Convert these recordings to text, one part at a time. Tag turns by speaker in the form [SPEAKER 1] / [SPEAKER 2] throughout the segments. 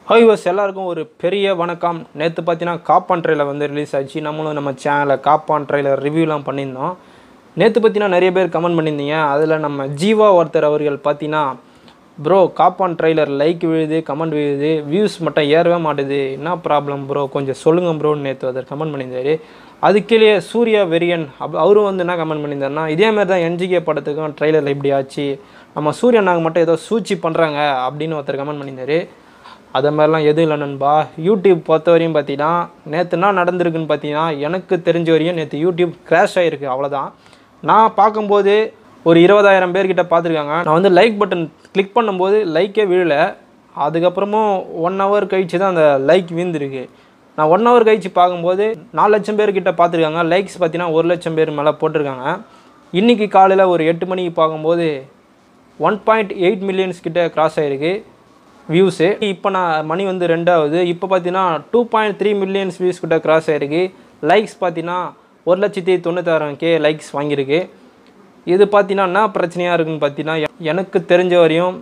[SPEAKER 1] ஹைவர்ஸ் எல்லாருக்கும் ஒரு பெரிய வணக்கம் நேற்று பார்த்தீங்கன்னா காப்பான் ட்ரெயிலர் வந்து ரிலீஸ் ஆச்சு நம்மளும் நம்ம சேனலில் காப்பான் ட்ரெயிலர் ரிவ்யூலாம் பண்ணியிருந்தோம் நேற்று பார்த்தீங்கன்னா நிறைய பேர் கமெண்ட் பண்ணியிருந்தீங்க அதில் நம்ம ஜீவா ஒருத்தர் அவர்கள் பார்த்தீங்கன்னா ப்ரோ காப்பான் ட்ரெய்லர் லைக் விழுது கமெண்ட் விழுது வியூஸ் மட்டும் ஏறவே மாட்டுது என்ன ப்ராப்ளம் ப்ரோ கொஞ்சம் சொல்லுங்கள் ப்ரோன்னு நேற்று ஒருத்தர் கமெண்ட் பண்ணியிருந்தாரு அது கீழே சூர்யா வெரியன் அப் அவரும் வந்து என்ன கமெண்ட் பண்ணியிருந்தாருன்னா இதே மாதிரி தான் என்ஜிகே படத்துக்கும் ட்ரெய்லரில் இப்படி ஆச்சு நம்ம சூர்யா நாங்கள் மட்டும் ஏதோ சூழ்ச்சி பண்ணுறாங்க அப்படின்னு ஒருத்தர் கமெண்ட் பண்ணியிருந்தாரு அதை மாதிரிலாம் எதுவும் இல்லை நண்பா யூடியூப் பொறுத்த வரையும் பார்த்தீங்கன்னா நேற்று என்ன நடந்திருக்குன்னு பார்த்தீங்கன்னா எனக்கு தெரிஞ்ச வரையும் நேற்று யூடியூப் கிராஷ் ஆகிருக்கு அவ்வளோதான் நான் பார்க்கும்போது ஒரு இருபதாயிரம் பேர்கிட்ட பார்த்துருக்காங்க நான் வந்து லைக் பட்டன் கிளிக் பண்ணும்போது லைக்கே விழல அதுக்கப்புறமும் ஒன் ஹவர் கழிச்சு தான் அந்த லைக் வீழ்ந்துருக்கு நான் ஒன் ஹவர் கழிச்சு பார்க்கும்போது நாலு லட்சம் பேர்கிட்ட பார்த்துருக்காங்க லைக்ஸ் பார்த்தீங்கன்னா ஒரு லட்சம் பேர் மேலே போட்டிருக்காங்க இன்றைக்கி காலையில் ஒரு எட்டு மணிக்கு பார்க்கும்போது ஒன் பாயிண்ட் எயிட் மில்லியன்ஸ் கிட்ட கிராஸ் ஆகிருக்கு வியூஸு இப்போ நான் மணி வந்து ரெண்டாவது இப்போ பார்த்தீங்கன்னா two point three millions views கிட்ட கிராஸ் ஆகிருக்கு லைக்ஸ் பார்த்தீங்கன்னா ஒரு லட்சத்தி தொண்ணூத்தாயிரம் கே லைக்ஸ் வாங்கியிருக்கு இது பார்த்தீங்கன்னா என்ன பிரச்சனையாக இருக்குன்னு பார்த்தீங்கன்னா எ- எனக்கு தெரிஞ்ச வரையும்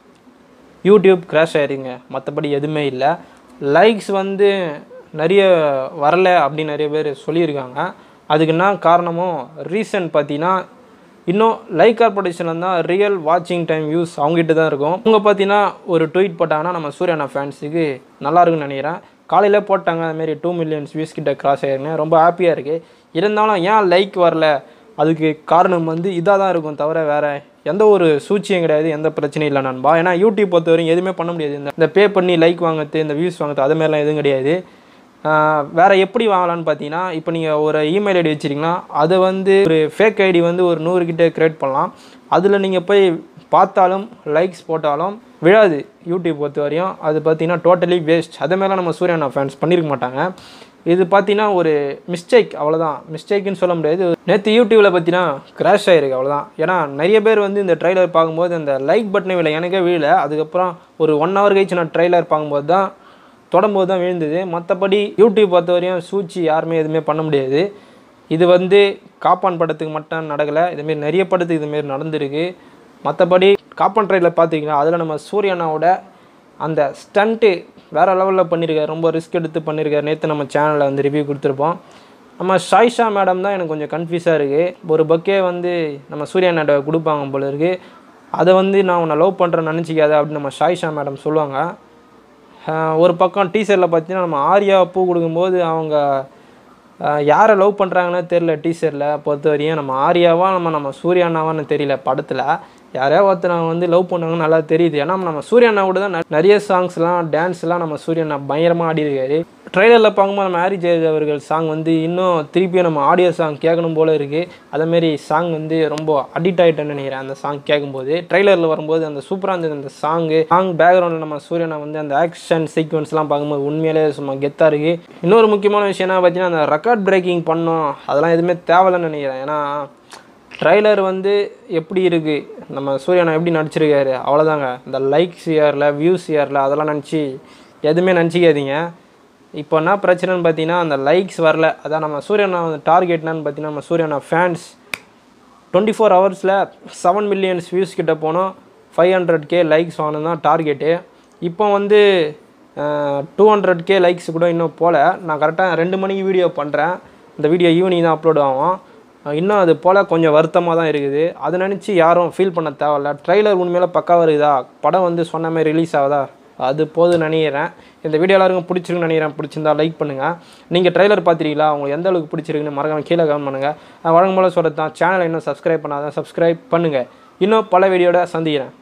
[SPEAKER 1] யூடியூப் கிராஷ் ஆயிருங்க மற்றபடி எதுவுமே இல்லை லைக்ஸ் வந்து நிறைய வரல அப்படின்னு நிறைய பேர் சொல்லியிருக்காங்க அதுக்கு என்ன காரணமும் ரீசன் பார்த்தீங்கன்னா இன்னும் லைக் கார்பரேஷனில் தான் ரியல் வாட்சிங் டைம் வியூஸ் அவங்ககிட்ட தான் இருக்கும் அவங்க பார்த்தீங்கன்னா ஒரு ட்வீட் போட்டாங்கன்னா நம்ம சூர்யானா ஃபேன்ஸுக்கு நல்லா இருக்குன்னு நினைக்கிறேன் காலையில் போட்டாங்க அதுமாரி டூ மில்லியன்ஸ் வியூஸ் கிட்ட கிராஸ் ஆயிருங்க ரொம்ப ஹாப்பியாக இருக்குது இருந்தாலும் ஏன் லைக் வரல அதுக்கு காரணம் வந்து இதாக தான் இருக்கும் தவிர வேறு எந்த ஒரு சூழ்ச்சியும் கிடையாது எந்த பிரச்சனையும் இல்லை நண்பா ஏன்னா யூடியூப் பொறுத்தவரையும் எதுவுமே பண்ண முடியாது இந்த இந்த பே பண்ணி லைக் வாங்குறது இந்த வியூஸ் வாங்குறது அது மாதிரிலாம் எதுவும் கிடையாது ஆஹ் வேற எப்படி வாங்கலாம்னு பார்த்தீங்கன்னா இப்போ நீங்கள் ஒரு இமெயில் ஐடி வச்சிருக்கீங்கன்னா அதை வந்து ஒரு ஃபேக் ஐடி வந்து ஒரு நூறு கிட்ட கிரியேட் பண்ணலாம் அதில் நீங்கள் போய் பார்த்தாலும் லைக்ஸ் போட்டாலும் விழாது யூடியூப் பொறுத்த வரையும் அது பார்த்தீங்கன்னா டோட்டலி வேஸ்ட் அதே மாதிரிலாம் நம்ம சூர்யானா ஃபேன்ஸ் பண்ணியிருக்க மாட்டாங்க இது பார்த்தீங்கன்னா ஒரு மிஸ்டேக் அவ்வளோதான் மிஸ்டேக்குன்னு சொல்ல முடியாது நேற்று யூடியூப்பில் பார்த்தீங்கன்னா கிராஷ் ஆகிருக்கு அவ்வளோதான் ஏன்னா நிறைய பேர் வந்து இந்த ட்ரைலர் பார்க்கும்போது அந்த லைக் பட்டனை விழ எனக்கே விழல அதுக்கப்புறம் ஒரு ஒன் ஹவர் கழிச்சு நான் ட்ரைலர் பார்க்கும்போது தான் தொடரும்போது தான் விழுந்தது மற்றபடி யூடியூப் பொறுத்த வரையும் சூழ்ச்சி யாருமே எதுவுமே பண்ண முடியாது இது வந்து காப்பான் படத்துக்கு மட்டும் நடக்கலை இதுமாரி நிறைய படத்துக்கு இதுமாரி நடந்திருக்கு மற்றபடி காப்பான் ட்ரைலர் பார்த்தீங்கன்னா அதில் நம்ம சூரியனாவோட அந்த ஸ்டண்ட்டு வேறு லெவலில் பண்ணியிருக்காரு ரொம்ப ரிஸ்க் எடுத்து பண்ணியிருக்காரு நேற்று நம்ம சேனலில் வந்து ரிவ்யூ கொடுத்துருப்போம் நம்ம ஷாய்ஷா மேடம் தான் எனக்கு கொஞ்சம் கன்ஃபியூஸாக இருக்குது ஒரு பக்கே வந்து நம்ம சூர்யா நாட்டை கொடுப்பாங்க போல இருக்குது அதை வந்து நான் உன்னை லவ் பண்ணுறேன்னு நினச்சிக்காத அப்படின்னு நம்ம ஷாய்ஷா மேடம் சொல்லுவாங்க ஆஹ் ஒரு பக்கம் டீசரில் பார்த்தீங்கன்னா நம்ம ஆர்யா பூ கொடுக்கும்போது அவங்க ஆஹ் யாரை லவ் பண்ணுறாங்கன்னு தெரில டீசரில் பொறுத்த வரையும் நம்ம ஆர்யாவா நம்ம நம்ம சூர்யானாவான்னு தெரியல படத்தில் யாரையோ ஒருத்தர் வந்து லவ் பண்ணாங்கன்னு நல்லா தெரியுது ஏன்னா நம்ம சூர்யானா கூட தான் நெ- நிறைய சாங்ஸ்லாம் டான்ஸ்லாம் நம்ம சூர்யானா பயங்கரமாக ஆடி இருக்காரு ட்ரெய்லரில் பார்க்கும்போது நம்ம ஹாரி ஜெயராஜ் அவர்கள் சாங் வந்து இன்னும் திருப்பியும் நம்ம ஆடியோ சாங் கேட்கணும் போல இருக்குது அதேமாரி சாங் வந்து ரொம்ப அடிக்ட் ஆகிட்டேன்னு நினைக்கிறேன் அந்த சாங் கேட்கும்போது ட்ரெய்லரில் வரும்போது அந்த சூப்பராக இருந்தது அந்த சாங்கு சாங் பேக்ரவுண்டில் நம்ம சூரியனை வந்து அந்த ஆக்ஷன் சீக்வன்ஸ்லாம் பார்க்கும்போது உண்மையிலே சும்மா கெத்தாக இருக்குது இன்னொரு முக்கியமான விஷயம் என்ன பார்த்தீங்கன்னா அந்த ரெக்கார்ட் பிரேக்கிங் பண்ணோம் அதெல்லாம் எதுவுமே தேவையில்லைன்னு நினைக்கிறேன் ஏன்னா ட்ரைலர் வந்து எப்படி இருக்குது நம்ம சூரியனை எப்படி நடிச்சிருக்காரு அவ்வளோதாங்க இந்த லைக்ஸ் ஏரில் வியூஸ் ஏரில் அதெல்லாம் நினச்சி எதுவுமே நினச்சிக்காதீங்க இப்போ என்ன பிரச்சனைன்னு பார்த்தீங்கன்னா அந்த லைக்ஸ் வரல அதான் நம்ம சூரியனா டார்கெட் என்னன்னு பார்த்தீங்கன்னா நம்ம சூரியனா ஃபேன்ஸ் டுவெண்ட்டி ஃபோர் ஹவர்ஸில் செவன் மில்லியன்ஸ் வியூஸ் கிட்ட போனோம் ஃபைவ் ஹண்ட்ரட் கே லைக்ஸ் வாங்கினது தான் டார்கெட்டு இப்போ வந்து டூ ஹண்ட்ரட் கே லைக்ஸ் கூட இன்னும் போகல நான் கரெக்டாக ரெண்டு மணிக்கு வீடியோ பண்ணுறேன் இந்த வீடியோ ஈவினிங் தான் அப்லோட் ஆகும் அஹ் இன்னும் அது போல் கொஞ்சம் வருத்தமாக தான் இருக்குது அதை நினச்சி யாரும் ஃபீல் பண்ண தேவையில்ல ட்ரைலர் உண்மையில பக்காவாக இருக்குதா படம் வந்து சொன்ன மாதிரி ரிலீஸ் ஆகுதா அது போதும் நினைக்கிறேன் இந்த வீடியோ எல்லாருக்கும் பிடிச்சிருக்குன்னு நினைக்கிறேன் பிடிச்சிருந்தா லைக் பண்ணுங்கள் நீங்கள் ட்ரைலர் பார்த்துருக்கீங்களா உங்களுக்கு எந்த அளவுக்கு பிடிச்சிருக்குன்னு மறக்காம கீழே கமெண்ட் பண்ணுங்கள் வழங்கும் போல சொல்கிறது தான் சேனலை இன்னும் சப்ஸ்கிரைப் பண்ணாதான் சப்ஸ்கிரைப் பண்ணுங்கள் இன்னும் பல வீடியோட சந்திக்கிறேன்